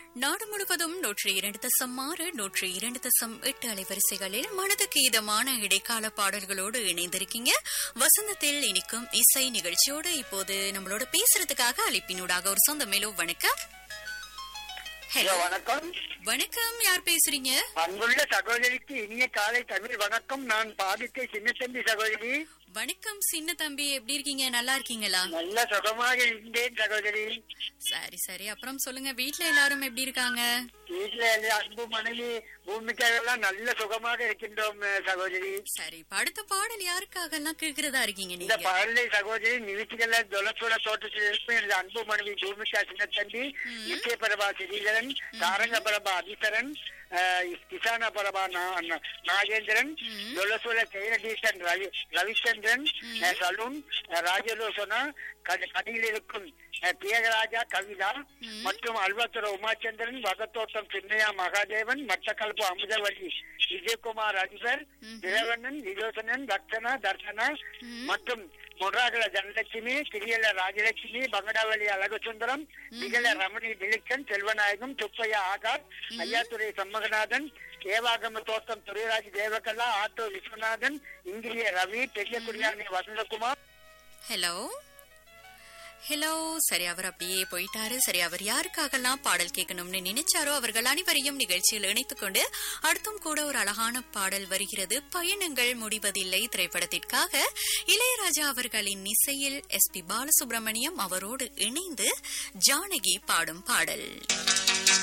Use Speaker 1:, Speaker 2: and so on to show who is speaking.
Speaker 1: நாடு முழுவதும் நூற்றி இரண்டு தசம் ஆறு நூற்றி இரண்டு தசம் எட்டு அலைவரிசைகளில் மனதுக்கு இதமான இடைக்கால பாடல்களோடு இணைந்திருக்கீங்க வசந்தத்தில் இனிக்கும் இசை நிகழ்ச்சியோடு இப்போது நம்மளோட பேசுறதுக்காக அழைப்பினூடாக ஒரு சொந்த மேலோ வணக்கம்
Speaker 2: ஹலோ
Speaker 1: ஹலோ
Speaker 2: வணக்கம்
Speaker 1: வணக்கம் யார் பேசுறீங்க
Speaker 2: அன்புள்ள சகோதரிக்கு இனிய காலை தமிழ் வணக்கம் நான் பாதித்த சின்னத்தம்பி சகோதரி
Speaker 1: வணக்கம் சின்ன தம்பி எப்படி இருக்கீங்க நல்லா இருக்கீங்களா
Speaker 2: நல்ல சுகமாக இருந்தேன் சகோதரி
Speaker 1: சரி சரி அப்புறம் சொல்லுங்க வீட்ல எல்லாரும் எப்படி இருக்காங்க
Speaker 2: வீட்டுல எல்லா அன்பு மனைவி பூமிக்காரெல்லாம் நல்ல சுகமாக இருக்கின்றோம் அஹ், சகோதரி
Speaker 1: சரி இப்ப அடுத்த பாடல் யாருக்காக எல்லாம் கேக்குறதா இருக்கீங்க
Speaker 2: இந்த
Speaker 1: நீங்க
Speaker 2: பாடலை சகோதரி நிகழ்ச்சிகள்ல தொலச்சோட தோட்டத்தில் இருக்கும் எனது அன்பு மனைவி பூமிக்கா சின்னத்தம்பி நித்திய பிரபா ஸ்ரீதரன் சாரங்க பிரபா அதிசரன் அஹ், கிசான பிரபா நா- நா- நாகேந்திரன் தொலசோல ஜெயநடீசன் ரவி ரவிச்சந்திரன் அஹ், சலூன் அஹ், ராஜலோசனா கட- கடையில் இருக்கும் அஹ், தியாகராஜா கவிதா மற்றும் அல்வத்துற உமாச்சந்திரன் வகத்தோட்டம் சின்னையா மகாதேவன் மட்டக்களப்பு அமுதவள்ளி விஜயகுமார் அதிபர் திரவணன் விரோசனன் ரக்ஷனா தர்சனா மற்றும் மொராகல தனலட்சுமி திரியல ராஜலட்சுமி பங்கடாவளி அழகுசுந்தரம் திகழ ரமணி திலிக்கன் செல்வநாயகம் துப்பையா ஆகாஷ் ஐயாத்துறை சம்மகநாதன் தேவாகம தோட்டம் துரைராஜ் தேவகலா ஆட்டோ விஸ்வநாதன் இங்கிரிய ரவி பெரிய குடியானி வசந்தகுமார்
Speaker 1: ஹலோ ஹலோ சரி அவர் அப்படியே போயிட்டாரு சரி அவர் யாருக்காகலாம் பாடல் கேட்கணும்னு நினைச்சாரோ அவர்கள் அனைவரையும் நிகழ்ச்சியில் இணைத்துக் கொண்டு அடுத்தும் கூட ஒரு அழகான பாடல் வருகிறது பயணங்கள் முடிவதில்லை திரைப்படத்திற்காக இளையராஜா அவர்களின் இசையில் எஸ் பி பாலசுப்ரமணியம் அவரோடு இணைந்து ஜானகி பாடும் பாடல்